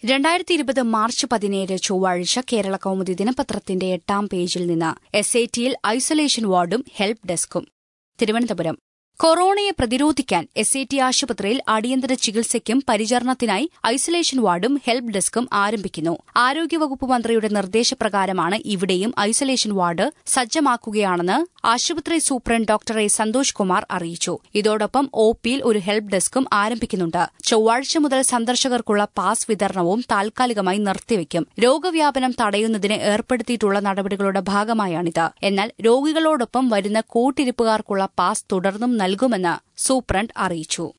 രണ്ടായിരത്തി ഇരുപത് മാർച്ച് പതിനേഴ് ചൊവ്വാഴ്ച കേരള കൌമുദി ദിനപത്രത്തിന്റെ എട്ടാം പേജിൽ നിന്ന് എസ് ഐ ടിയിൽ ഐസൊലേഷൻ വാർഡും ഹെൽപ്പ് ഡെസ്കും തിരുവനന്തപുരം കൊറോണയെ പ്രതിരോധിക്കാൻ എസ് ഐ ടി ആശുപത്രിയിൽ അടിയന്തര ചികിത്സയ്ക്കും പരിചരണത്തിനായി ഐസൊലേഷൻ വാർഡും ഹെൽപ്പ് ഡെസ്കും ആരംഭിക്കുന്നു ആരോഗ്യവകുപ്പ് മന്ത്രിയുടെ നിർദ്ദേശപ്രകാരമാണ് ഇവിടെയും ഐസൊലേഷൻ വാർഡ് സജ്ജമാക്കുകയാണെന്ന് ആശുപത്രി superintendent doctor A Santhosh Kumar അറിയിച്ചു ഇതോടൊപ്പം ഒ പിയിൽ ഒരു ഹെൽപ്പ് ഡെസ്കും ആരംഭിക്കുന്നുണ്ട് ചൊവ്വാഴ്ച മുതൽ സന്ദർശകർക്കുള്ള പാസ് വിതരണവും താൽക്കാലികമായി നിർത്തിവെക്കും രോഗവ്യാപനം തടയുന്നതിന് ഏർപ്പെടുത്തിയിട്ടുള്ള നടപടികളുടെ ഭാഗമായാണിത് എന്നാൽ രോഗികളോടൊപ്പം വരുന്ന കൂട്ടിരിപ്പുകാർക്കുള്ള പാസ് തുടർന്നും നൽകുമെന്ന് സൂപ്രണ്ട് അറിയിച്ചു